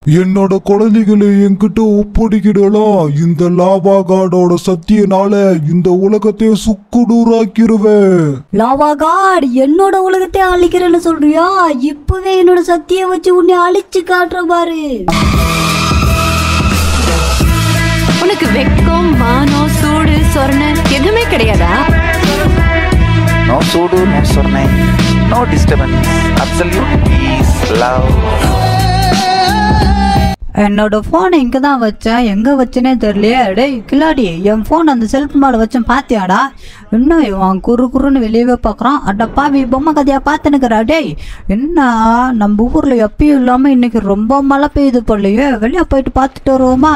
என்னோட குழந்தைகளை என்கிட்ட ஒப்படைக்கிடலாம் இந்த லாவா காடோட சக்தியினால இந்த உலகத்தை சுக்குடூராக்கிருவேன் லாவா காட் என்னோட உலகத்தை அழிக்கிறேன்னு சொல்றியா இப்பவே என்னோட சக்தியை வச்சு உன்னை அழிச்சு காட்டுற பாரு உனக்கு வெக்கம் மானம் சூடு சொரணை எதுவுமே கிடையாதா No sudo, no sorne, no disturbance, absolute peace, love. என்னோட ஃபோனை இங்கே தான் வச்சேன் எங்கே வச்சேனே தெரியலையே டேய் கில்லாடி என் ஃபோன் அந்த செல்ஃப் மேலே வச்சேன் பாத்தியாடா இன்னும் இவன் குறு குறுன்னு வெளியவே பார்க்குறான் அட பாவி பொம்மை கதையா பார்த்துனுக்குறா டேய் என்ன நம்ம ஊரில் எப்பயும் இல்லாமல் இன்னைக்கு ரொம்ப மழை பெய்யுது போலையே வெளியே போயிட்டு பார்த்துட்டு வருவோமா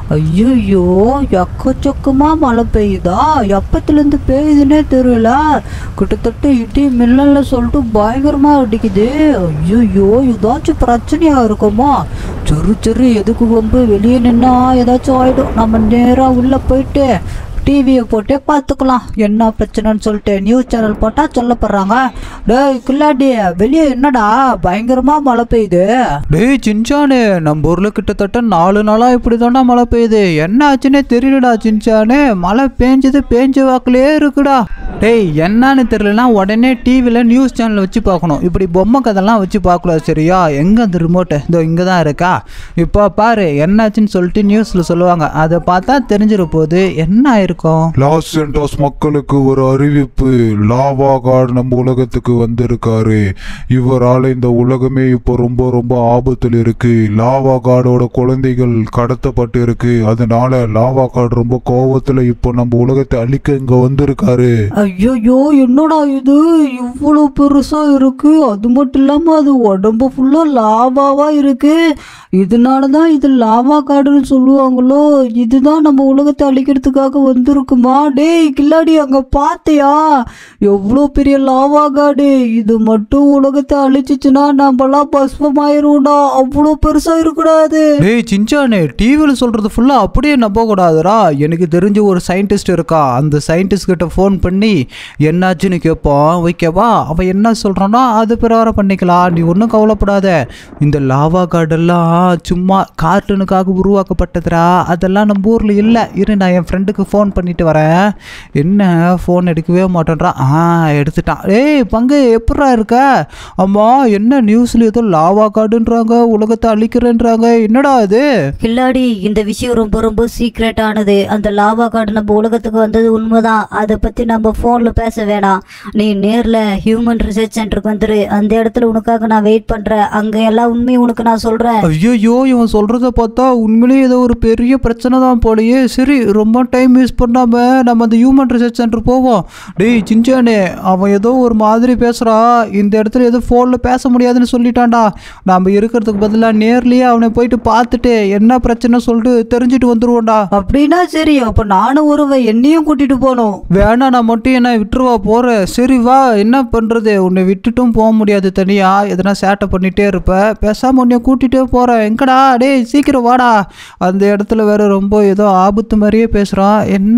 ஐயோ எக்கச்சக்கமாக மழை பெய்யுதா எப்பத்துலேருந்து பெய்யுதுன்னே தெரியல கிட்டத்தட்ட இடி மின்னல்ல சொல்லிட்டு பயங்கரமாக அடிக்குது ஐயோ ஏதாச்சும் பிரச்சனையாக இருக்குமா சரி சரி எதுக்கு வம்பு வெளியே நின்னா ஏதாச்சும் ஆயிடும் நம்ம நேராக உள்ளே போயிட்டு டிவியை போட்டே பார்த்துக்கலாம் என்ன பிரச்சனைன்னு சொல்லிட்டு நியூஸ் சேனல் போட்டால் சொல்லப்படுறாங்க டேய் கில்லாடி வெளியே என்னடா பயங்கரமா மழை பெய்யுது டேய் சின்சானு நம்ம ஊரில் கிட்டத்தட்ட நாலு நாளாக இப்படி தாண்டா மழை பெய்யுது என்ன ஆச்சுன்னே தெரியலடா சின்சானு மழை பேஞ்சது பேஞ்ச வாக்குலயே இருக்குடா டேய் என்னன்னு தெரியலனா உடனே டிவியில் நியூஸ் சேனல் வச்சு பார்க்கணும் இப்படி பொம்மை கதைலாம் வச்சு பார்க்கக்கூடாது சரியா எங்கே அந்த ரிமோட்டு இதோ இங்கே தான் இருக்கா இப்போ பாரு என்னாச்சுன்னு சொல்லிட்டு நியூஸில் சொல்லுவாங்க அதை பார்த்தா தெரிஞ்சிட போகுது என்ன ஆயிருக்கும் லாஸ் சென்டாஸ் மக்களுக்கு ஒரு அறிவிப்பு லாவா காட் நம்ம உலகத்துக்கு வந்திருக்காரு இவரால இந்த உலகமே இப்போ ரொம்ப ரொம்ப ஆபத்தில் இருக்கு லாவா காடோட குழந்தைகள் கடத்தப்பட்டு இருக்கு அதனால லாவா காட் ரொம்ப கோவத்துல இப்போ நம்ம உலகத்தை அழிக்க இங்க வந்திருக்காரு ஐயோ என்னடா இது இவ்வளோ பெருசா இருக்கு அது மட்டும் இல்லாம அது உடம்பு ஃபுல்லா லாவாவா இருக்கு இதனால தான் இது லாவா காடுன்னு சொல்லுவாங்களோ இதுதான் நம்ம உலகத்தை அழிக்கிறதுக்காக வந்திருக்குமா டேய் கில்லாடி அங்க பார்த்தியா எவ்வளோ பெரிய லாவா காடு இது மட்டும் உலகத்தை அழிச்சிச்சுன்னா நம்மலாம் பஸ்பமாயிரும்டா அவ்வளோ பெருசா இருக்கக்கூடாது டேய் சிஞ்சானே டிவியில் சொல்றது ஃபுல்லா அப்படியே நம்ப கூடாதுடா எனக்கு தெரிஞ்ச ஒரு சயின்டிஸ்ட் இருக்கா அந்த சயின்டிஸ்ட் கிட்ட ஃபோன் பண்ணி என்னாச்சுன்னு கேட்போம் ஓகேவா அவன் என்ன சொல்றானோ அது பிரகாரம் பண்ணிக்கலாம் நீ ஒன்றும் கவலைப்படாத இந்த லாவா கார்டெல்லாம் சும்மா கார்ட்டூனுக்காக உருவாக்கப்பட்டதுடா அதெல்லாம் நம்ம ஊரில் இல்லை இரு நான் என் ஃப்ரெண்டுக்கு ஃபோன் பண்ணிட்டு வரேன் என்ன ஃபோன் எடுக்கவே மாட்டேன்றான் ஆ எடுத்துட்டான் ஏய் பங்கு எப்படா இருக்க அம்மா என்ன நியூஸில் ஏதோ லாவா கார்டுன்றாங்க உலகத்தை அழிக்கிறேன்றாங்க என்னடா இது கில்லாடி இந்த விஷயம் ரொம்ப ரொம்ப சீக்ரெட் ஆனது அந்த லாவா கார்டு நம்ம உலகத்துக்கு வந்தது உண்மைதான் அதை பத்தி நம்ம போன்ல பேச வேணாம் நீ நேர்ல ஹியூமன் ரிசர்ச் சென்டருக்கு வந்துரு அந்த இடத்துல உனக்காக நான் வெயிட் பண்றேன் அங்க எல்லா உண்மையும் உனக்கு நான் சொல்றேன் ஐயோ இவன் சொல்கிறத பார்த்தா உண்மையிலேயே ஏதோ ஒரு பெரிய பிரச்சனை தான் போலயே சரி ரொம்ப டைம் வேஸ்ட் பண்ணாம நம்ம அந்த ஹியூமன் ரிசர்ச் சென்டர் போவோம் டேய் சிஞ்சானே அவன் ஏதோ ஒரு மாதிரி பேசுகிறான் இந்த இடத்துல ஏதோ ஃபோனில் பேச முடியாதுன்னு சொல்லிட்டான்டா நம்ம இருக்கிறதுக்கு பதிலாக நேர்லயே அவனை போயிட்டு பார்த்துட்டு என்ன பிரச்சனை சொல்லிட்டு தெரிஞ்சுட்டு வந்துருவோம்டா அப்படின்னா சரி அப்போ நானும் ஒருவன் என்னையும் கூட்டிட்டு போகணும் வேணாம் நான் மட்டும் என்ன விட்டுருவா போகிறேன் சரி வா என்ன பண்ணுறது உன்னை விட்டுட்டும் போக முடியாது தனியா எதனா சேட்டை பண்ணிட்டே இருப்ப பேசாமல் உன்னை கூட்டிகிட்டே போகிறேன் எங்கடா டேய் சீக்கிரம் வாடா அந்த இடத்துல வேற ரொம்ப ஏதோ ஆபத்து மாதிரியே பேசுகிறான் என்ன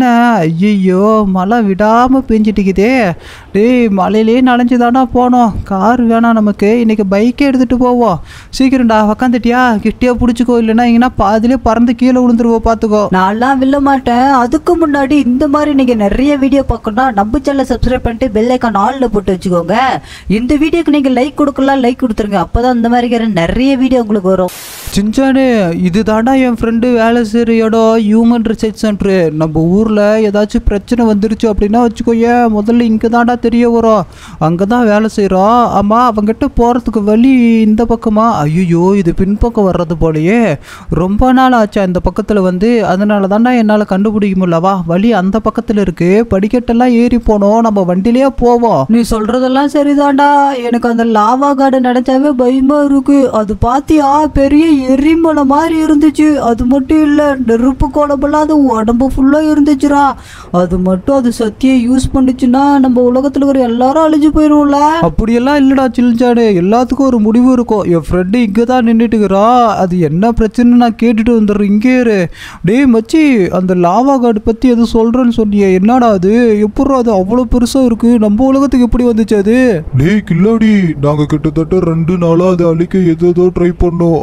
ஐயோ மழை விடாமல் பெஞ்சிட்டுக்குதே டேய் மழையிலே நனைஞ்சு தானா போனோம் கார் வேணாம் நமக்கு இன்னைக்கு பைக்கே எடுத்துகிட்டு போவோம் சீக்கிரம்டா உக்காந்துட்டியா கிட்டியா பிடிச்சிக்கோ இல்லைன்னா எங்கன்னா பாதிலே பறந்து கீழே விழுந்துருவோம் பார்த்துக்கோ நான்லாம் வில்ல மாட்டேன் அதுக்கு முன்னாடி இந்த மாதிரி நீங்கள் நிறைய வீடியோ பார்க்கணும்னா நம்ம சேனலை சப்ஸ்கிரைப் பண்ணிட்டு பெல் ஐக்கான் ஆலில் போட்டு வச்சுக்கோங்க இந்த வீடியோக்கு நீங்கள் லைக் கொடுக்கலாம் லைக் கொடுத்துருங்க அப்போ தான் இந்த மாதிரி நிறைய வீடியோ உங்களுக்கு வரும் சிஞ்சானே இது தாண்டா என் ஃப்ரெண்டு வேலை செய்கிற இடம் ஹியூமன் ரிசர்ச் சென்ட்ரு நம்ம ஊரில் ஏதாச்சும் பிரச்சனை வந்துருச்சு அப்படின்னா வச்சுக்கோயேன் முதல்ல இங்கே தாண்டா தெரிய வரும் அங்கே தான் வேலை செய்கிறோம் ஆமாம் அவங்ககிட்ட போகிறதுக்கு வழி இந்த பக்கமா ஐயோ இது பின்பக்கம் வர்றது போலயே ரொம்ப நாள் ஆச்சா இந்த பக்கத்தில் வந்து அதனால தாண்டா என்னால் கண்டுபிடிக்க முடியலவா வழி அந்த பக்கத்தில் இருக்கு படிக்கட்டெல்லாம் ஏறி போனோம் நம்ம வண்டிலேயே போவோம் நீ சொல்கிறதெல்லாம் சரிதான்டா எனக்கு அந்த லாவா கார்டன் நினச்சாவே பயமா இருக்கு அது பாத்தியா பெரிய எரிமலை மாதிரி இருந்துச்சு அது மட்டும் இல்லை நெருப்பு குழம்பெல்லாம் அது உடம்பு ஃபுல்லாக இருந்துச்சுடா அது மட்டும் அது சத்தியை யூஸ் பண்ணுச்சுன்னா நம்ம உலகத்தில் இருக்கிற எல்லாரும் அழிஞ்சு போயிடும்ல அப்படியெல்லாம் இல்லைடா சில்ஜாடு எல்லாத்துக்கும் ஒரு முடிவு இருக்கும் என் ஃப்ரெண்டு இங்கே தான் நின்றுட்டு இருக்கிறான் அது என்ன பிரச்சனை நான் கேட்டுட்டு வந்துடுறேன் இங்கே இரு டேய் மச்சி அந்த லாவா கார்டு பற்றி எதுவும் சொல்கிறேன்னு சொன்னியே என்னடா அது எப்பட்றா அது அவ்வளோ பெருசாக இருக்குது நம்ம உலகத்துக்கு எப்படி வந்துச்சு அது டேய் கில்லாடி நாங்க கிட்டத்தட்ட ரெண்டு நாளா அதை அழிக்க ஏதேதோ ட்ரை பண்ணோம் ஆனா அது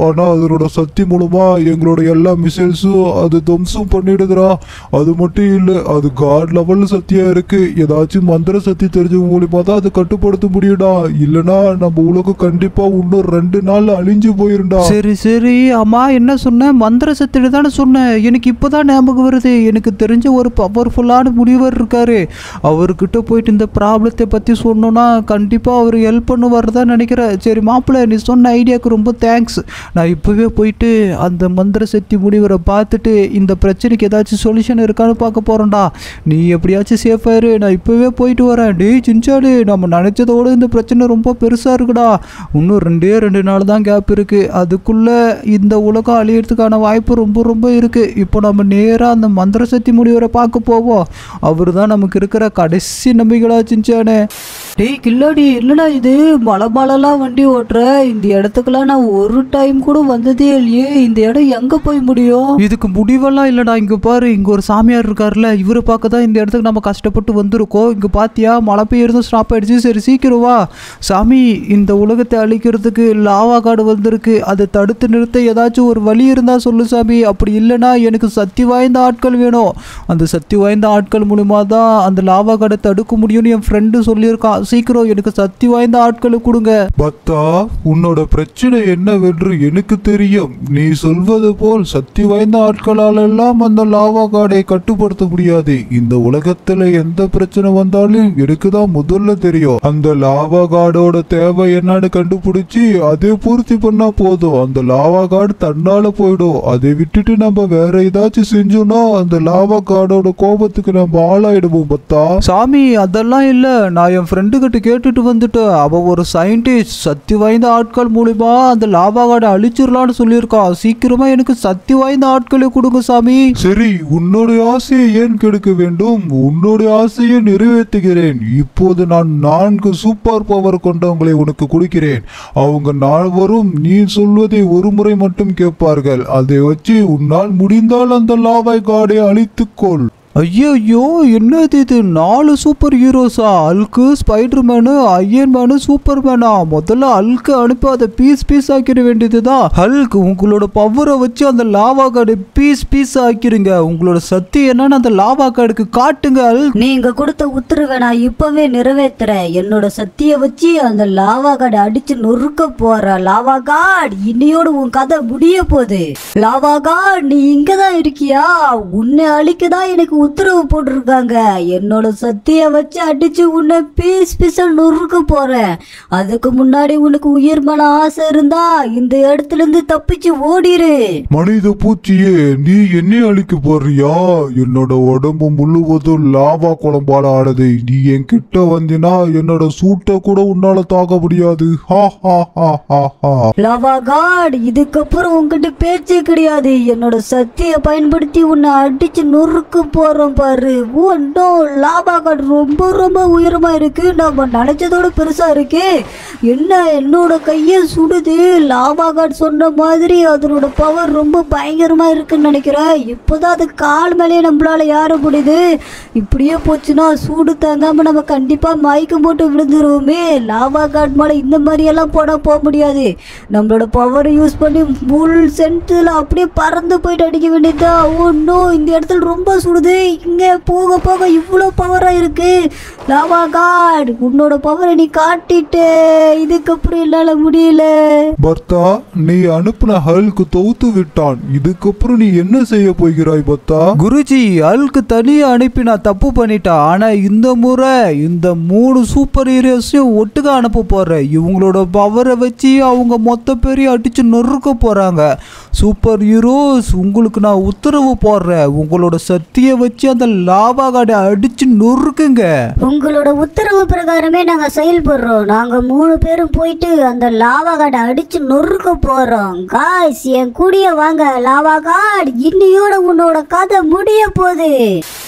அதனோட சக்தி மூலமா எங்களோட எல்லா மிசைல்ஸும் அது துவம்சம் பண்ணிடுதுடா அது மட்டும் இல்லை அது காட் லெவல்ல சக்தியா இருக்கு ஏதாச்சும் மந்திர சக்தி தெரிஞ்சவங்க மூலியமா தான் அதை கட்டுப்படுத்த முடியும்டா இல்லனா நம்ம உலகம் கண்டிப்பா இன்னும் ரெண்டு நாள் அழிஞ்சு போயிருண்டா சரி சரி அம்மா என்ன சொன்ன மந்திர சத்திரி தானே சொன்னேன் எனக்கு இப்போதான் ஞாபகம் வருது எனக்கு தெரிஞ்ச ஒரு பவர்ஃபுல்லான முனிவர் இருக்காரு அவர்கிட்ட போயிட்டு இந்த ப்ராப்ளத்தை பற்றி சொன்னோன்னா கண்டிப்பாக அவர் ஹெல்ப் பண்ணுவார் தான் நினைக்கிறேன் சரி மாப்பிள்ளை நீ சொன்ன ஐடியாவுக்கு ரொம்ப தேங்க்ஸ் நான் இப்போவே போயிட்டு அந்த மந்திர சக்தி முனிவரை பார்த்துட்டு இந்த பிரச்சனைக்கு ஏதாச்சும் சொல்யூஷன் இருக்கான்னு பார்க்க போகிறேன்டா நீ எப்படியாச்சும் சேஃபாக இரு நான் இப்போவே போயிட்டு வரேன் டேய் சின்சாடு நம்ம நினச்சதோட இந்த பிரச்சனை ரொம்ப பெருசாக இருக்குடா இன்னும் ரெண்டே ரெண்டு நாள் தான் கேப் இருக்குது அதுக்குள்ளே இந்த உலகம் அழியறதுக்கான வாய்ப்பு ரொம்ப ரொம்ப இருக்குது இப்போ நம்ம நேராக அந்த மந்திர சக்தி முனிவரை பார்க்க போவோம் அவர் தான் நமக்கு இருக்கிற கடைசி நம்பிக்கைடா சின்சானே டேய் கில்லாடி இல்லடா இது மலை மலைலாம் வண்டி ஓட்டுற இந்த இடத்துக்குலாம் நான் ஒரு டைம் கூட வந்ததே இல்லையே இந்த இடம் எங்க போய் முடியும் இதுக்கு முடிவெல்லாம் இல்லடா இங்க பாரு இங்க ஒரு சாமியார் இருக்காருல்ல இவரை பார்க்க தான் இந்த இடத்துக்கு நம்ம கஷ்டப்பட்டு வந்திருக்கோம் இங்க பாத்தியா மழை பெய்யறதும் ஸ்டாப் ஆயிடுச்சு சரி சீக்கிரம் வா சாமி இந்த உலகத்தை அழிக்கிறதுக்கு லாவா காடு வந்திருக்கு அதை தடுத்து நிறுத்த ஏதாச்சும் ஒரு வழி இருந்தா சொல்லு சாமி அப்படி இல்லைன்னா எனக்கு சக்தி வாய்ந்த ஆட்கள் வேணும் அந்த சக்தி வாய்ந்த ஆட்கள் மூலிமா தான் அந்த லாவா காடை தடுக்க முடியும்னு என் ஃப்ரெண்டு சொல்லியிருக்கான் சீக்கிரம் எனக்கு சக்தி வாய்ந்த ஆட்களை கொடுங்க பத்தா உன்னோட பிரச்சனை என்னவென்று எனக்கு தெரியும் நீ சொல்வது போல் சக்தி வாய்ந்த ஆட்களால் எல்லாம் அந்த லாவா காடை கட்டுப்படுத்த முடியாது இந்த உலகத்துல எந்த பிரச்சனை வந்தாலும் எனக்கு தான் முதல்ல தெரியும் அந்த லாவா காடோட தேவை என்னன்னு கண்டுபிடிச்சி அதை பூர்த்தி பண்ணா போதும் அந்த லாவா காடு தன்னால போயிடும் அதை விட்டுட்டு நம்ம வேற ஏதாச்சும் செஞ்சோம்னா அந்த லாவா காடோட கோபத்துக்கு நம்ம ஆளாயிடுவோம் பத்தா சாமி அதெல்லாம் இல்லை நான் என் ஃப்ரெண்டு கிட்ட கேட்டுட்டு வந்துட்டேன் அவன் ஒரு சயின்டிஸ்ட் சக்தி வாய்ந்த ஆட்கள் மூலிமா அந்த லாவா காடை அழிச்சிடலான்னு சொல்லியிருக்கான் சீக்கிரமா எனக்கு சக்தி வாய்ந்த ஆட்களை கொடுங்க சாமி சரி உன்னுடைய ஆசையை ஏன் கெடுக்க வேண்டும் உன்னுடைய ஆசையை நிறைவேற்றுகிறேன் இப்போது நான் நான்கு சூப்பர் பவர் கொண்டவங்களை உனக்கு கொடுக்கிறேன் அவங்க நால்வரும் நீ சொல்வதை ஒரு முறை மட்டும் கேட்பார்கள் அதை வச்சு உன்னால் முடிந்தால் அந்த லாவை காடை அழித்துக்கொள் ஐயோ என்னது இது நாலு சூப்பர் ஹீரோஸா அல்கு ஸ்பைடர் மேனு அயன் மேனு சூப்பர் மேனா முதல்ல அல்கு அனுப்பி அதை பீஸ் பீஸ் ஆக்கிட வேண்டியதுதான் ஹல்க் உங்களோட பவரை வச்சு அந்த லாவா கார்டு பீஸ் பீஸ் ஆக்கிருங்க உங்களோட சக்தி என்னன்னு அந்த லாவா கார்டுக்கு காட்டுங்க ஹல்க் நீங்க கொடுத்த உத்தரவை நான் இப்பவே நிறைவேத்துறேன் என்னோட சக்தியை வச்சு அந்த லாவா கார்டு அடிச்சு நொறுக்க போற லாவா கார்டு இன்னையோட உன் கதை முடிய போகுது லாவா கார்டு நீ இங்கதான் இருக்கியா உன்னை அழிக்க தான் எனக்கு உத்தரவு போட்டிருக்காங்க என்னோட சக்தியை வச்சு அடிச்சு உன்னை பீஸ் பீஸா நொறுக்க போறேன் அதுக்கு முன்னாடி உனக்கு உயிர் மன ஆசை இருந்தா இந்த இடத்துல இருந்து தப்பிச்சு ஓடிரு மனித பூச்சியே நீ என்னை அழிக்க போறியா என்னோட உடம்பு முழுவதும் லாவா குழம்பால ஆனது நீ என் கிட்ட வந்தினா என்னோட சூட்டை கூட உன்னால தாக்க முடியாது ஹா ஹா ஹா ஹா ஹா லாவா காட் இதுக்கப்புறம் உங்ககிட்ட பேச்சே கிடையாது என்னோட சக்தியை பயன்படுத்தி உன்னை அடிச்சு நொறுக்க போறோம் பாரு ஒன்றும் லாவா காட் ரொம்ப ரொம்ப உயரமா இருக்கு நம்ம நினைச்சதோட பெருசா இருக்கு என்ன என்னோட கையை சுடுது லாவா காட் சொன்ன மாதிரி அதனோட பவர் ரொம்ப பயங்கரமா இருக்குன்னு நினைக்கிறேன் இப்போதான் அது கால் மேலேயே நம்மளால யார முடியுது இப்படியே போச்சுன்னா சூடு தாங்காம நம்ம கண்டிப்பா மயக்கம் போட்டு விழுந்துருவோமே லாவா காட் மேலே இந்த மாதிரி எல்லாம் போனா போக முடியாது நம்மளோட பவரை யூஸ் பண்ணி முள் சென்டர்ல அப்படியே பறந்து போயிட்டு அடிக்க வேண்டியதா ஒன்றும் இந்த இடத்துல ரொம்ப சுடுது இங்க போக போக இவ்வளோ பவரா இருக்கு லாவா காட் உன்னோட பவரை நீ காட்டிட்டு இதுக்கப்புறம் என்னால முடியல பர்த்தா நீ அனுப்பின ஹல்க்கு தோத்து விட்டான் இதுக்கப்புறம் நீ என்ன செய்ய போகிறாய் பத்தா குருஜி அல்க்கு தனியா அனுப்பி நான் தப்பு பண்ணிட்டேன் ஆனா இந்த முறை இந்த மூணு சூப்பர் ஹீரோஸையும் ஒட்டுக்கா அனுப்ப போறேன் இவங்களோட பவரை வச்சு அவங்க மொத்த பேரையும் அடிச்சு நொறுக்க போறாங்க சூப்பர் ஹீரோஸ் உங்களுக்கு நான் உத்தரவு போடுறேன் உங்களோட சக்தியை வச்சு அந்த லாவா காடை அடிச்சு நொறுக்குங்க உங்களோட உத்தரவு பிரகாரமே நாங்க செயல்படுறோம் நாங்க மூணு பேரும் போயிட்டு அந்த லாவா காடை அடிச்சு நொறுக்க போறோம் காய்ஸ் என் கூடிய வாங்க லாவா காட் இன்னையோட உன்னோட கதை முடிய போகுது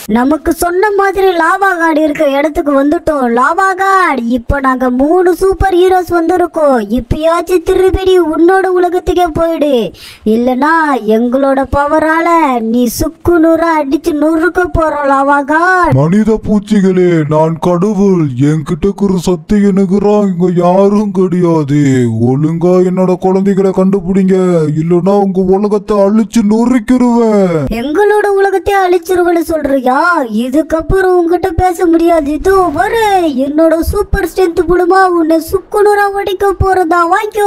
நமக்கு சொன்ன மாதிரி லாவா கார்டு இருக்கிற இடத்துக்கு வந்துட்டோம் லாவா கார்டு இப்போ நாங்க மூணு சூப்பர் ஹீரோஸ் வந்திருக்கோம் இப்பயாச்சும் திருப்பி உன்னோட உலகத்துக்கே போயிடு இல்லனா எங்களோட பவரால நீ சுக்கு நூறா அடிச்சு நூறுக்க போறோம் லாவா கார்டு மனித பூச்சிகளே நான் கடவுள் என்கிட்ட இருக்கிற சக்தி எனக்குறா இங்க யாரும் கிடையாது ஒழுங்கா என்னோட குழந்தைகளை கண்டுபிடிங்க இல்லைன்னா உங்க உலகத்தை அழிச்சு நொறுக்கிடுவேன் எங்களோட உலகத்தை அழிச்சிருவன்னு சொல்றியா இதுக்கப்புறம் உங்ககிட்ட பேச முடியாது இதோ வர என்னோட சூப்பர் ஸ்ட்ரென்த் மூலமா உன்னை சுக்குநூறா உடைக்க போறதா வாங்கிக்கோ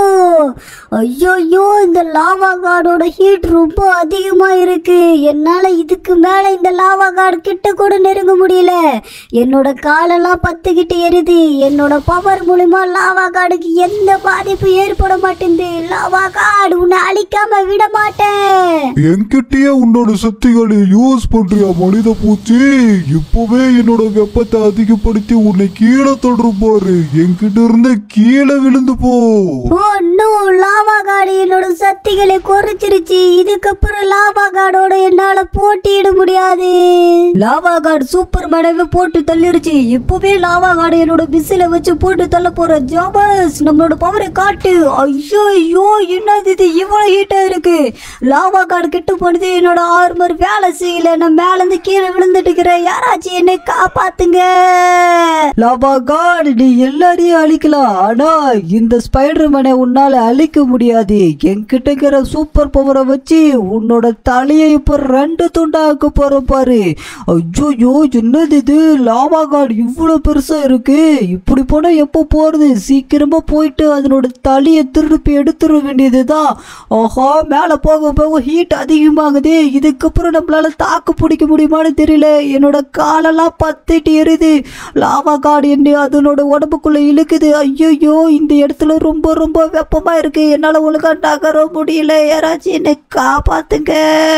ஐயோ இந்த லாவா கார்டோட ஹீட் ரொம்ப அதிகமா இருக்கு என்னால இதுக்கு மேல இந்த லாவா கார்டு கிட்ட கூட நெருங்க முடியல என்னோட காலெல்லாம் பத்துக்கிட்டு எரியுது என்னோட பவர் மூலமா லாவா கார்டுக்கு எந்த பாதிப்பு ஏற்பட மாட்டேங்குது லாவா கார்டு உன்னை அழிக்காம விட மாட்டேன் என்கிட்டயே உன்னோட சக்திகளை யூஸ் பண்றியா மனித பூச்சி இப்பவே என்னோட வெப்பத்தை அதிகப்படுத்தி உன்னை கீழே தொடரும் பாரு என்கிட்ட இருந்து கீழே விழுந்து போ ஓ நோ லாவா காடு என்னோட சக்திகளை குறைச்சிருச்சு இதுக்கப்புறம் லாவா காடோட என்னால போட்டியிட முடியாது லாவா காடு சூப்பர் மேடவே போட்டு தள்ளிருச்சு இப்பவே லாவா காடு என்னோட பிஸில வச்சு போட்டு தள்ள போற ஜாபஸ் நம்மளோட பவரை காட்டு ஐயோ ஐயோ என்னது இது இவ்வளவு ஹீட்டா இருக்கு லாவா காடு கிட்ட போனது என்னோட ஆர்மர் வேலை செய்யல நான் மேல இருந்து கீழே விழுந்துட்டு இருக்கிறேன் யாராச்சும் என்னை காப்பாத்துங்க லாவா காட் நீ எல்லாரையும் அழிக்கலாம் ஆனா இந்த ஸ்பைடர் மேனை உன்னால அழிக்க முடியாது என்கிட்ட இருக்கிற சூப்பர் பவரை வச்சு உன்னோட தலையை இப்ப ரெண்டு துண்டாக்க போற பாரு ஐயோ என்னது இது லாவா காட் இவ்வளவு பெருசா இருக்கு இப்படி போனா எப்போ போறது சீக்கிரமா போயிட்டு அதனோட தலையை திருப்பி எடுத்துட வேண்டியதுதான் ஆஹா மேல போக போக ஹீட் அதிகமாகுது இதுக்கப்புறம் நம்மளால தாக்கு பிடிக்க முடியுமான்னு தெரியல என்னோட காலெல்லாம் பத்திட்டு எரியுது லாவா காடு என்ன அதனோட உடம்புக்குள்ள இழுக்குது ஐயோ இந்த இடத்துல ரொம்ப ரொம்ப வெப்பமா இருக்கு என்னால ஒழுங்கா நகர முடியல யாராச்சும் என்னை காப்பாத்துங்க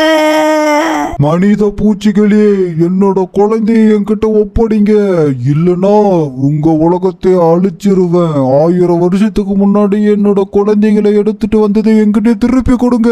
மனித பூச்சிகளே என்னோட குழந்தைய என்கிட்ட ஒப்படைங்க இல்லனா உங்க உலகத்தை அழிச்சிருவேன் ஆயிரம் வருஷத்துக்கு முன்னாடி என்னோட குழந்தைகளை எடுத்துட்டு வந்ததை என்கிட்ட திருப்பி கொடுங்க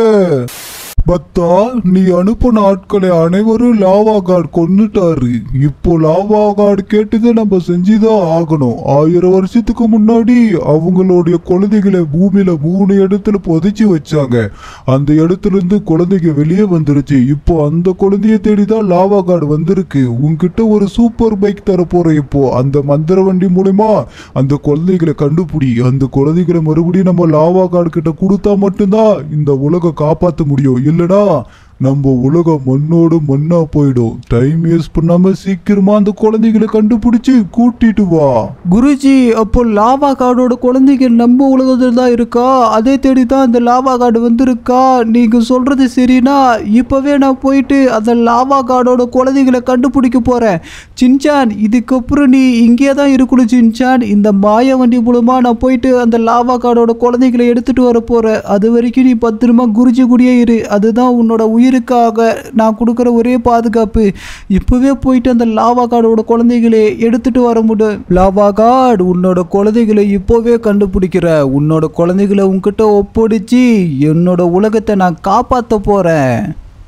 பத்தா நீ அனுப்பின ஆட்களை அனைவரும் லாவா கார்டு கொன்னுட்டாரு இப்போ லாவா கார்டு கேட்டதை நம்ம செஞ்சுதான் ஆகணும் ஆயிரம் வருஷத்துக்கு முன்னாடி அவங்களுடைய குழந்தைகளை பூமியில மூணு இடத்துல புதைச்சி வச்சாங்க அந்த இடத்துல இருந்து குழந்தைங்க வெளியே வந்துருச்சு இப்போ அந்த குழந்தைய தேடிதான் லாவா கார்டு வந்திருக்கு உன்கிட்ட ஒரு சூப்பர் பைக் தர போறேன் இப்போ அந்த மந்திர வண்டி மூலமா அந்த குழந்தைகளை கண்டுபிடி அந்த குழந்தைகளை மறுபடியும் நம்ம லாவா கார்டு கிட்ட கொடுத்தா மட்டும்தான் இந்த உலகம் காப்பாற்ற முடியும் இல்லனா நம்ம உலகம் மண்ணோடு மண்ணா போயிடும் டைம் வேஸ்ட் பண்ணாம சீக்கிரமா அந்த குழந்தைகளை கண்டுபிடிச்சு கூட்டிட்டு வா குருஜி அப்போ லாவா கார்டோட குழந்தைங்க நம்ம உலகத்தில் தான் இருக்கா அதே தேடி தான் அந்த லாவா கார்டு வந்திருக்கா நீங்கள் சொல்கிறது சரினா இப்போவே நான் போயிட்டு அந்த லாவா கார்டோட குழந்தைகளை கண்டுபிடிக்க போகிறேன் சின்சான் இதுக்கப்புறம் நீ இங்கே தான் இருக்கணும் சின்சான் இந்த மாய வண்டி மூலமாக நான் போயிட்டு அந்த லாவா கார்டோட குழந்தைகளை எடுத்துகிட்டு வர போகிறேன் அது வரைக்கும் நீ பத்திரமா குருஜி கூடயே இரு அதுதான் உன்னோட உயிருக்காக நான் கொடுக்குற ஒரே பாதுகாப்பு இப்போவே போயிட்டு அந்த லாவா கார்டோட குழந்தைகளை எடுத்துட்டு வர முடியும் லாவா கார்டு உன்னோட குழந்தைகளை இப்போவே கண்டுபிடிக்கிற உன்னோட குழந்தைகளை உன்கிட்ட ஒப்படைச்சு என்னோட உலகத்தை நான் காப்பாற்ற போகிறேன்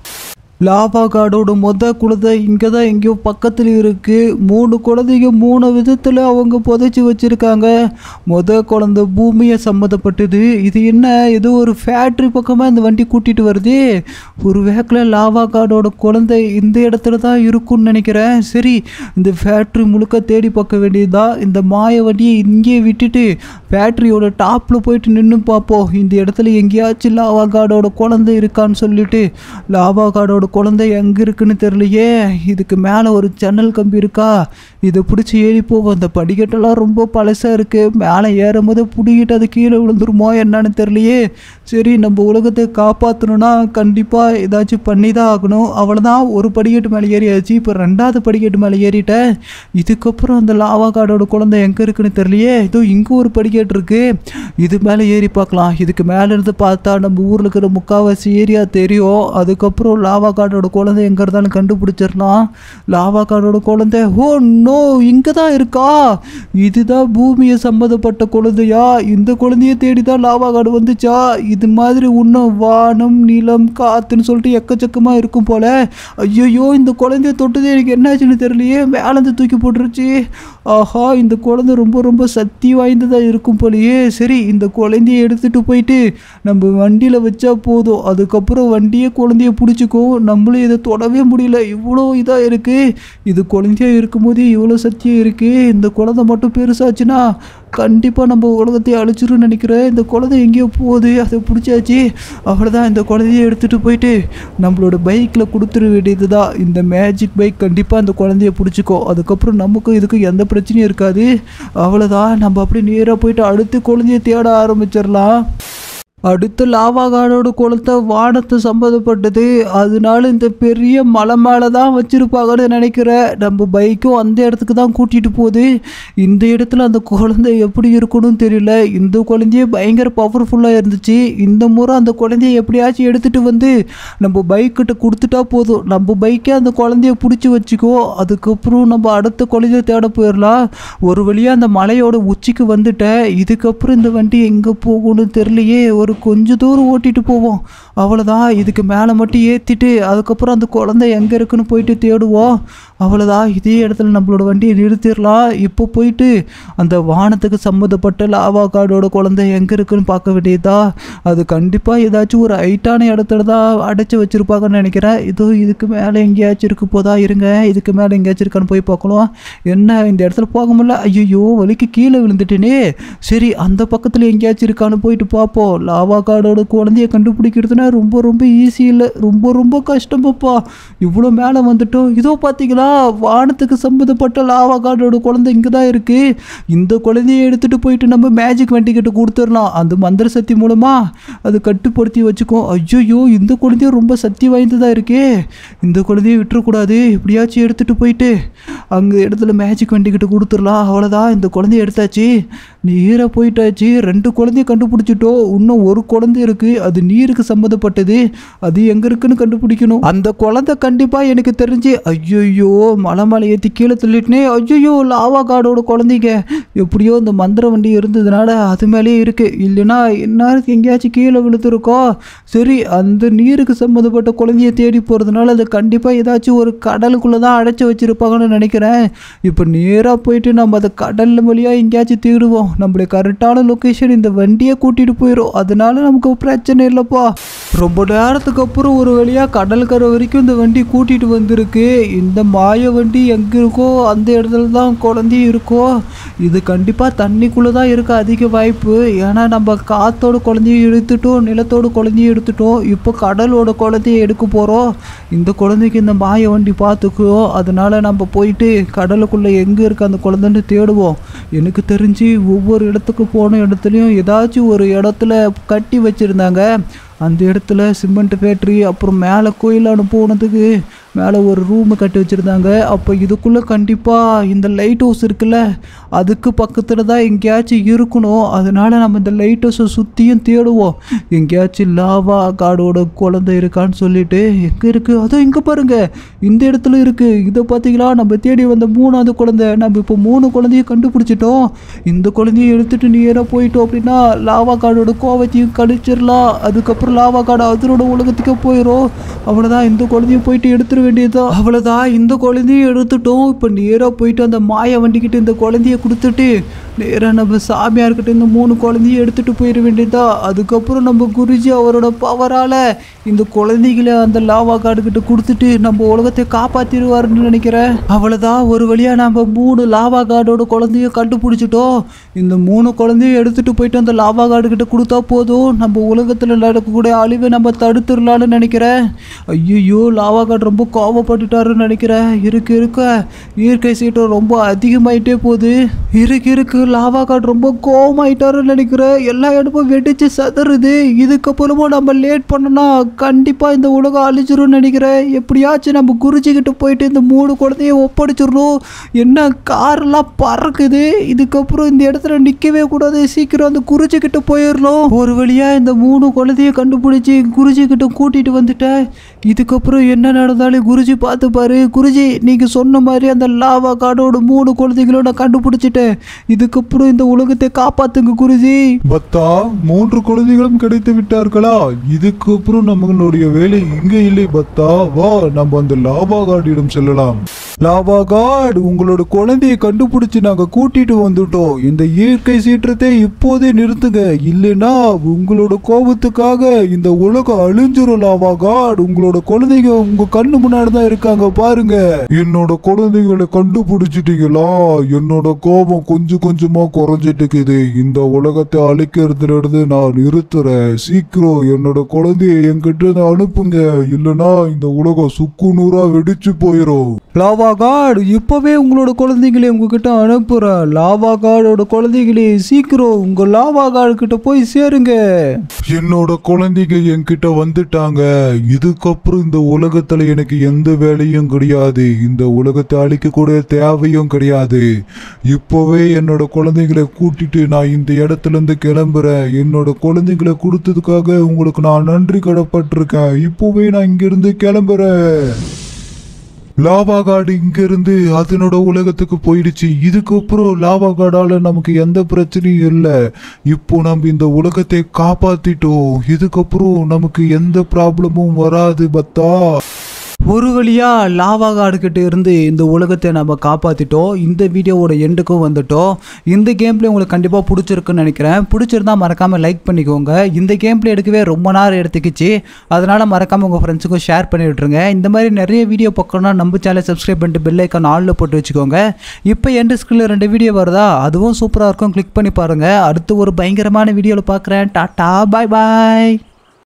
லாவா கார்டோட மொத குழந்தை இங்கே தான் எங்கேயோ பக்கத்தில் இருக்குது மூணு குழந்தைங்க மூணு விதத்தில் அவங்க புதைச்சி வச்சுருக்காங்க மொத குழந்தை பூமியை சம்மந்தப்பட்டது இது என்ன ஏதோ ஒரு ஃபேக்ட்ரி பக்கமாக இந்த வண்டி கூட்டிகிட்டு வருது ஒரு வேக்கில் லாவா கார்டோட குழந்தை இந்த இடத்துல தான் இருக்கும்னு நினைக்கிறேன் சரி இந்த ஃபேக்ட்ரி முழுக்க தேடி பார்க்க வேண்டியதுதான் இந்த மாய வண்டியை இங்கேயே விட்டுட்டு ஃபேக்ட்ரியோட டாப்பில் போயிட்டு நின்று பார்ப்போம் இந்த இடத்துல எங்கேயாச்சும் லாவா கார்டோட குழந்தை இருக்கான்னு சொல்லிட்டு லாவா கார்டோட குழந்தை எங்கே இருக்குன்னு தெரியலையே இதுக்கு மேலே ஒரு ஜன்னல் கம்பி இருக்கா இதை பிடிச்சி ஏறி போவோம் அந்த படிக்கட்டெல்லாம் ரொம்ப பழசாக இருக்குது மேலே ஏறும்போது பிடிக்கிட்டு அது கீழே விழுந்துருமோ என்னன்னு தெரியலையே சரி நம்ம உலகத்தை காப்பாற்றணும்னா கண்டிப்பாக ஏதாச்சும் பண்ணி தான் ஆகணும் அவ்வளோதான் ஒரு படிக்கட்டு மேலே ஏறியாச்சு இப்போ ரெண்டாவது படிக்கட்டு மேலே ஏறிட்டேன் இதுக்கப்புறம் அந்த லாவா கார்டோட குழந்தை எங்கே இருக்குன்னு தெரியலையே இதோ இங்கே ஒரு படிக்கட்டு இருக்கு இது மேலே ஏறி பார்க்கலாம் இதுக்கு மேலே இருந்து பார்த்தா நம்ம ஊரில் இருக்கிற முக்கால்வாசி ஏரியா தெரியும் அதுக்கப்புறம் லாவா காடோட குழந்தை எங்கே இருந்தாலும் கண்டுபிடிச்சிடலாம் லாவா காடோட குழந்தை ஓ நோ இங்கே தான் இருக்கா இதுதான் பூமியை சம்மந்தப்பட்ட குழந்தையா இந்த குழந்தைய தேடி தான் லாவா காடு வந்துச்சா இது மாதிரி இன்னும் வானம் நிலம் காத்துன்னு சொல்லிட்டு எக்கச்சக்கமாக இருக்கும் போல ஐயோ இந்த குழந்தைய தொட்டது எனக்கு என்னாச்சுன்னு தெரியலையே மேலேருந்து தூக்கி போட்டுருச்சு ஆஹா இந்த குழந்தை ரொம்ப ரொம்ப சக்தி வாய்ந்ததாக இருக்கும் போலயே சரி இந்த குழந்தைய எடுத்துகிட்டு போயிட்டு நம்ம வண்டியில் வச்சா போதும் அதுக்கப்புறம் வண்டியே குழந்தைய பிடிச்சிக்கும் நம்மளும் இதை தொடவே முடியல இவ்வளோ இதாக இருக்குது இது குழந்தையா இருக்கும்போதே இவ்வளோ சக்தியாக இருக்குது இந்த குழந்தை மட்டும் பெருசாச்சுன்னா கண்டிப்பாக நம்ம உலகத்தை அழிச்சிருன்னு நினைக்கிறேன் இந்த குழந்தை எங்கேயோ போகுது அதை பிடிச்சாச்சு அவ்வளோதான் இந்த குழந்தைய எடுத்துகிட்டு போயிட்டு நம்மளோட பைக்கில் கொடுத்துட வேண்டியது தான் இந்த மேஜிக் பைக் கண்டிப்பாக அந்த குழந்தைய பிடிச்சிக்கோ அதுக்கப்புறம் நமக்கும் இதுக்கும் எந்த பிரச்சனையும் இருக்காது அவ்வளோதான் நம்ம அப்படியே நேராக போயிட்டு அடுத்து குழந்தைய தேட ஆரம்பிச்சிடலாம் அடுத்து லாவாகாடோட குளத்தை வானத்தை சம்மந்தப்பட்டது அதனால இந்த பெரிய மலை மேலே தான் வச்சுருப்பாங்கன்னு நினைக்கிறேன் நம்ம பைக்கும் அந்த இடத்துக்கு தான் கூட்டிகிட்டு போகுது இந்த இடத்துல அந்த குழந்தை எப்படி இருக்கணும்னு தெரியல இந்த குழந்தையே பயங்கர பவர்ஃபுல்லாக இருந்துச்சு இந்த முறை அந்த குழந்தைய எப்படியாச்சும் எடுத்துகிட்டு வந்து நம்ம பைக்கிட்ட கொடுத்துட்டா போதும் நம்ம பைக்கே அந்த குழந்தைய பிடிச்சி வச்சுக்கோ அதுக்கப்புறம் நம்ம அடுத்த குழந்தைய தேட போயிடலாம் ஒரு வழியாக அந்த மலையோட உச்சிக்கு வந்துட்டேன் இதுக்கப்புறம் இந்த வண்டி எங்கே போகணும்னு தெரியலையே ஒரு கொஞ்ச தூரம் ஓட்டிட்டு போவோம் அவ்வளோதான் இதுக்கு மேலே மட்டும் ஏற்றிட்டு அதுக்கப்புறம் அந்த குழந்தை எங்கே இருக்குன்னு போயிட்டு தேடுவோம் அவ்வளோதான் இதே இடத்துல நம்மளோட வண்டியை நிறுத்திடலாம் இப்போ போயிட்டு அந்த வானத்துக்கு சம்மந்தப்பட்ட லாவா காடோட குழந்தை எங்கே இருக்குன்னு பார்க்க வேண்டியதா அது கண்டிப்பாக ஏதாச்சும் ஒரு ஹைட்டான இடத்துல தான் அடைச்சி வச்சுருப்பாங்கன்னு நினைக்கிறேன் இதோ இதுக்கு மேலே எங்கேயாச்சும் இருக்கு போதா இருங்க இதுக்கு மேலே எங்கேயாச்சும் இருக்கான்னு போய் பார்க்கலாம் என்ன இந்த இடத்துல போக முடியல ஐயோ வலிக்கு கீழே விழுந்துட்டேனே சரி அந்த பக்கத்தில் எங்கேயாச்சும் இருக்கான்னு போயிட்டு பார்ப்போம் லாவா காடோட குழந்தைய கண்டுபிடிக்கிறதுனா ரொம்ப ரொம்ப ஈஸி இல்லை ரொம்ப ரொம்ப கஷ்டமாப்பா இவ்வளோ மேலே வந்துட்டோம் இதோ பார்த்தீங்களா வானத்துக்கு சம்மந்தப்பட்ட லாவா காடோட குழந்தை இங்கே தான் இருக்குது இந்த குழந்தைய எடுத்துகிட்டு போயிட்டு நம்ம மேஜிக் வண்டி கிட்ட கொடுத்துடலாம் அந்த மந்திர சக்தி மூலமாக அது கட்டுப்படுத்தி வச்சுக்கோ ஐயோ இந்த குழந்தையும் ரொம்ப சக்தி வாய்ந்ததாக இருக்கே இந்த குழந்தைய விட்டுறக்கூடாது எப்படியாச்சும் எடுத்துகிட்டு போயிட்டு அங்கே இடத்துல மேஜிக் வண்டி கிட்ட கொடுத்துடலாம் அவ்வளோதான் இந்த குழந்தைய எடுத்தாச்சு நேராக போயிட்டாச்சு ரெண்டு குழந்தைய கண்டுபிடிச்சிட்டோம் இன்னும் ஒரு குழந்தை இருக்குது அது நீருக்கு சம்மந்தப்பட்டது அது எங்கே இருக்குன்னு கண்டுபிடிக்கணும் அந்த குழந்தை கண்டிப்பாக எனக்கு தெரிஞ்சு ஐயோ மலை மலை ஏற்றி கீழே தள்ளிட்டுனே ஐயோ லாவா காடோட குழந்தைங்க எப்படியோ இந்த மந்திர வண்டி இருந்ததுனால அது மேலேயே இருக்குது இல்லைன்னா இந்நேரத்துக்கு எங்கேயாச்சும் கீழே விழுத்துருக்கோம் சரி அந்த நீருக்கு சம்மந்தப்பட்ட குழந்தைய தேடி போகிறதுனால அது கண்டிப்பாக ஏதாச்சும் ஒரு கடலுக்குள்ளே தான் அடைச்சி வச்சுருப்பாங்கன்னு நினைக்கிறேன் இப்போ நேராக போயிட்டு நம்ம அதை கடல் வழியாக எங்கேயாச்சும் தேடுவோம் நம்மளுடைய கரெக்டான லொக்கேஷன் இந்த வண்டியை கூட்டிகிட்டு போயிடும் அதனால நமக்கு பிரச்சனை இல்லைப்பா ரொம்ப நேரத்துக்கு அப்புறம் ஒரு வழியாக கடற்கரை வரைக்கும் இந்த வண்டி கூட்டிகிட்டு வந்திருக்கு இந்த மாய வண்டி எங்கே இருக்கோ அந்த இடத்துல தான் குழந்தையும் இருக்கோ இது கண்டிப்பாக தண்ணிக்குள்ளே தான் இருக்க அதிக வாய்ப்பு ஏன்னா நம்ம காத்தோட குழந்தையும் எடுத்துட்டோம் நிலத்தோட குழந்தையும் எடுத்துட்டோம் இப்போ கடலோட குழந்தைய எடுக்க போகிறோம் இந்த குழந்தைக்கு இந்த மாய வண்டி பார்த்துக்கோ அதனால நம்ம போயிட்டு கடலுக்குள்ளே எங்கே இருக்க அந்த குழந்தைன்னு தேடுவோம் எனக்கு தெரிஞ்சு ஒவ்வொரு இடத்துக்கு போன இடத்துலையும் ஏதாச்சும் ஒரு இடத்துல கட்டி வச்சுருந்தாங்க அந்த இடத்துல சிமெண்ட் ஃபேக்ட்ரி அப்புறம் மேலே கோயிலான போனதுக்கு மேலே ஒரு ரூமு கட்டி வச்சுருந்தாங்க அப்போ இதுக்குள்ளே கண்டிப்பாக இந்த லைட் ஹவுஸ் இருக்குல்ல அதுக்கு பக்கத்தில் தான் எங்கேயாச்சும் இருக்கணும் அதனால நம்ம இந்த லைட் ஹவுஸை சுற்றியும் தேடுவோம் எங்கேயாச்சும் லாவா காடோட குழந்தை இருக்கான்னு சொல்லிட்டு எங்கே இருக்குது அதோ இங்கே பாருங்க இந்த இடத்துல இருக்குது இதை பார்த்தீங்களா நம்ம தேடி வந்த மூணாவது குழந்தை நம்ம இப்போ மூணு குழந்தைய கண்டுபிடிச்சிட்டோம் இந்த குழந்தைய எடுத்துட்டு நேராக போயிட்டோம் அப்படின்னா லாவா காடோட கோவத்தையும் கடிச்சிடலாம் அதுக்கப்புறம் லாவா காடு அதனோட உலகத்துக்கே போயிடும் அவ்வளோதான் இந்த குழந்தையும் போயிட்டு எடுத்துட வேண்டியதுதான் அவ்வளோதான் இந்த குழந்தையும் எடுத்துட்டோம் இப்போ நேராக போயிட்டு அந்த மாய வண்டிக்கிட்ட இந்த குழந்தைய கொடுத்துட்டு நேராக நம்ம சாமியார்கிட்ட இந்த மூணு குழந்தையும் எடுத்துட்டு போயிட வேண்டியதா அதுக்கப்புறம் நம்ம குருஜி அவரோட பவரால் இந்த குழந்தைகளை அந்த லாவா காடு கிட்ட கொடுத்துட்டு நம்ம உலகத்தை காப்பாற்றிடுவாருன்னு நினைக்கிறேன் அவ்வளோதான் ஒரு வழியாக நம்ம மூணு லாவா காடோட குழந்தையும் கண்டுபிடிச்சிட்டோம் இந்த மூணு குழந்தையும் எடுத்துட்டு போயிட்டு அந்த லாவா காடு கிட்ட கொடுத்தா போதும் நம்ம உலகத்தில் நடக்கக்கூடிய அழிவை நம்ம தடுத்துடலான்னு நினைக்கிறேன் ஐயோ லாவா காடு ரொம்ப கோவப்பட்டுட்டாருன்னு நினைக்கிறேன் இருக்கு இருக்க இயற்கை சீற்றம் ரொம்ப அதிகமாயிட்டே போகுது இருக்கு இருக்கு லாவா காட் ரொம்ப கோவமாயிட்டாருன்னு நினைக்கிறேன் எல்லா இடமும் வெடிச்சு சதறுது இதுக்கப்புறமும் நம்ம லேட் பண்ணோம்னா கண்டிப்பாக இந்த உலகம் அழிச்சிரும்னு நினைக்கிறேன் எப்படியாச்சும் நம்ம குருஜி கிட்ட போயிட்டு இந்த மூணு குழந்தைய ஒப்படைச்சிடணும் என்ன கார்லாம் பறக்குது இதுக்கப்புறம் இந்த இடத்துல நிற்கவே கூடாது சீக்கிரம் அந்த குருஜி கிட்ட போயிடணும் ஒரு வழியாக இந்த மூணு குழந்தைய கண்டுபிடிச்சி குருஜி கிட்ட கூட்டிட்டு வந்துட்டேன் இதுக்கப்புறம் என்ன நடந்தாலும் குருஜி பார்த்துப்பாரு குருஜி நீங்கள் சொன்ன மாதிரி அந்த லாவா காடோட மூணு குழந்தைகளும் நான் கண்டுபிடிச்சிட்டேன் இதுக்கப்புறம் இந்த உலகத்தை காப்பாத்துங்க குருஜி பத்தா மூன்று குழந்தைகளும் கிடைத்து விட்டார்களா இதுக்கப்புறம் நம்மளுடைய வேலை இங்கே இல்லை பத்தா வா நம்ம அந்த லாவா கார்டிடம் செல்லலாம் லாவா கார்டு உங்களோட குழந்தையை கண்டுபிடிச்சு நாங்க கூட்டிட்டு வந்துட்டோம் இந்த இயற்கை சீற்றத்தை இப்போதே நிறுத்துங்க இல்லைன்னா உங்களோட கோபத்துக்காக இந்த உலகம் அழிஞ்சிரும் லாவா கார்டு உங்களோட குழந்தைங்க உங்க கண்ணு முன்னாடி தான் இருக்காங்க பாருங்க என்னோட குழந்தைகளை கண்டுபிடிச்சிட்டீங்களா என்னோட கோபம் கொஞ்சம் கொஞ்சமா குறைஞ்சிட்டு இருக்குது இந்த உலகத்தை அழிக்கிறதுல இருந்து நான் நிறுத்துறேன் சீக்கிரம் என்னோட குழந்தைய என்கிட்ட இருந்து அனுப்புங்க இல்லைன்னா இந்த உலகம் சுக்கு நூறா வெடிச்சு போயிரும் லாவா கார்டு இப்போவே உங்களோட குழந்தைகளை உங்ககிட்ட அனுப்புகிறேன் லாவா கார்டோட குழந்தைகளே சீக்கிரம் உங்கள் லாவா கார்டு கிட்ட போய் சேருங்க என்னோட குழந்தைங்க என்கிட்ட வந்துட்டாங்க இதுக்கப்புறம் இந்த உலகத்துல எனக்கு எந்த வேலையும் கிடையாது இந்த உலகத்தை அழிக்கக்கூடிய தேவையும் கிடையாது இப்போவே என்னோட குழந்தைங்களை கூட்டிட்டு நான் இந்த இடத்துல இருந்து கிளம்புறேன் என்னோட குழந்தைங்களை கொடுத்ததுக்காக உங்களுக்கு நான் நன்றி கடப்பட்டிருக்கேன் இப்போவே நான் இங்கிருந்து கிளம்புறேன் லாவா காடு இங்கிருந்து அதனோட உலகத்துக்கு போயிடுச்சு இதுக்கப்புறம் லாவா காடால நமக்கு எந்த பிரச்சனையும் இல்லை இப்போ நம்ம இந்த உலகத்தை காப்பாத்திட்டோம் இதுக்கப்புறம் நமக்கு எந்த ப்ராப்ளமும் வராது பத்தா ஒரு வழியா லாவா கார்டு கிட்ட இருந்து இந்த உலகத்தை நம்ம காப்பாத்திட்டோம் இந்த வீடியோவோட எண்டுக்கும் வந்துட்டோம் இந்த கேம் பிளே உங்களுக்கு கண்டிப்பாக பிடிச்சிருக்குன்னு நினைக்கிறேன் பிடிச்சிருந்தா மறக்காம லைக் பண்ணிக்கோங்க இந்த கேம் பிளே எடுக்கவே ரொம்ப நேரம் எடுத்துக்கிச்சு அதனால மறக்காம உங்க ஃப்ரெண்ட்ஸுக்கும் ஷேர் பண்ணி விட்டுருங்க இந்த மாதிரி நிறைய வீடியோ பார்க்கணும்னா நம்ம சேனல் சப்ஸ்கிரைப் பண்ணிட்டு பெல் ஐக்கான் ஆல்ல போட்டு வச்சுக்கோங்க இப்போ எண்டு ஸ்கில்ல ரெண்டு வீடியோ வருதா அதுவும் சூப்பராக இருக்கும் கிளிக் பண்ணி பாருங்க அடுத்து ஒரு பயங்கரமான வீடியோவில் பார்க்குறேன் டாட்டா பாய் பாய்